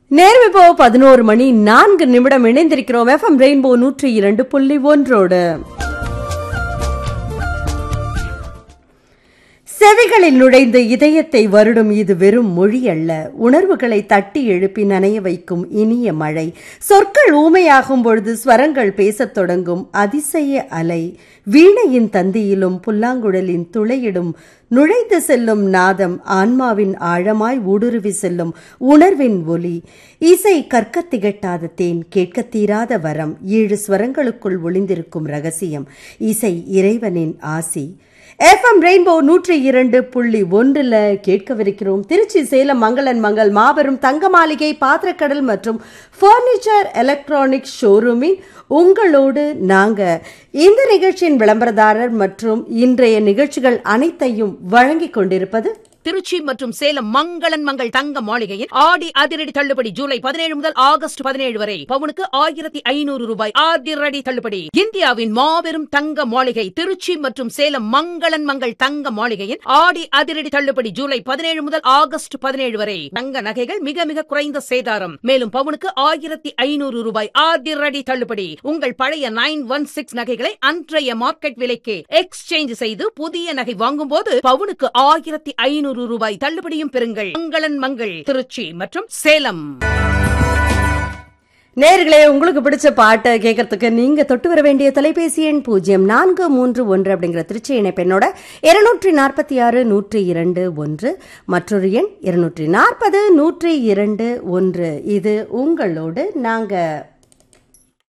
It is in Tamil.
நேரம் இப்போ பதினோரு மணி நான்கு நிமிடம் இணைந்திருக்கிறோம் எஃப்எம் ரெயின்போ நூற்றி இரண்டு புள்ளி ஒன்றோடு செவிகளில் நுழைந்து இதயத்தை வருடும் இது வெறும் மொழி அல்ல உணர்வுகளை தட்டி எழுப்பி நனைய வைக்கும் இனிய மழை சொற்கள் ஊமையாகும் பொழுது ஸ்வரங்கள் பேசத் தொடங்கும் அதிசய அலை வீணையின் தந்தியிலும் புல்லாங்குழலின் துளையிடும் நுழைந்து செல்லும் நாதம் ஆன்மாவின் ஆழமாய் ஊடுருவி செல்லும் உணர்வின் ஒலி இசை கற்கத் திகட்டாத தேன் கேட்கத் தீராத வரம் ஏழு ஸ்வரங்களுக்குள் ஒளிந்திருக்கும் ரகசியம் இசை இறைவனின் ஆசி எஃப்எம் ரெயின்போ நூற்றி இரண்டு புள்ளி ஒன்றுல கேட்கவிருக்கிறோம் திருச்சி சேலம் மங்களன் மங்கள் மாபெரும் தங்க மாளிகை பாத்திரக்கடல் மற்றும் ஃபர்னிச்சர் எலக்ட்ரானிக் ஷோரூமின் உங்களோடு நாங்க இந்த நிகழ்ச்சியின் விளம்பரதாரர் மற்றும் இன்றைய நிகழ்ச்சிகள் அனைத்தையும் வழங்கிக் கொண்டிருப்பது திருச்சி மற்றும் சேலம் மங்களன் மங்கள் தங்க மாளிகையில் ஆடி அதிரடி தள்ளுபடி ஜூலை பதினேழு முதல் ஆகஸ்ட் பதினேழு வரை பவுனுக்கு ஆயிரத்தி ஐநூறு ரூபாய் அதிரடி தள்ளுபடி இந்தியாவின் மாபெரும் தங்க மாளிகை திருச்சி மற்றும் சேலம் மங்களன் மங்கள் தங்க மாளிகையில் ஆடி அதிரடி தள்ளுபடி ஜூலை பதினேழு முதல் ஆகஸ்ட் பதினேழு வரை தங்க நகைகள் மிக மிக குறைந்த சேதாரம் மேலும் பவுனுக்கு ஆயிரத்தி ஐநூறு ரூபாய் அதிரடி தள்ளுபடி உங்கள் பழைய நைன் ஒன் சிக்ஸ் நகைகளை அன்றைய மார்க்கெட் விலைக்கு எக்ஸ்சேஞ்ச் செய்து புதிய நகை வாங்கும் போது பவுனுக்கு ஆயிரத்தி ஐநூறு ரூபாய் தள்ளுபடியும் பெறுங்கள் மங்களன் மங்கள் திருச்சி மற்றும் சேலம் நேர்களே உங்களுக்கு பிடிச்ச பாட்டை கேட்கறதுக்கு நீங்க தொட்டு வர வேண்டிய தொலைபேசி எண் பூஜ்ஜியம் நான்கு மூன்று ஒன்று அப்படிங்கிற திருச்சி இணைப்பெண்ணோட இருநூற்றி நாற்பத்தி ஆறு நூற்றி இரண்டு ஒன்று மற்றொரு எண் இருநூற்றி நாற்பது நூற்றி இரண்டு ஒன்று இது உங்களோடு நாங்க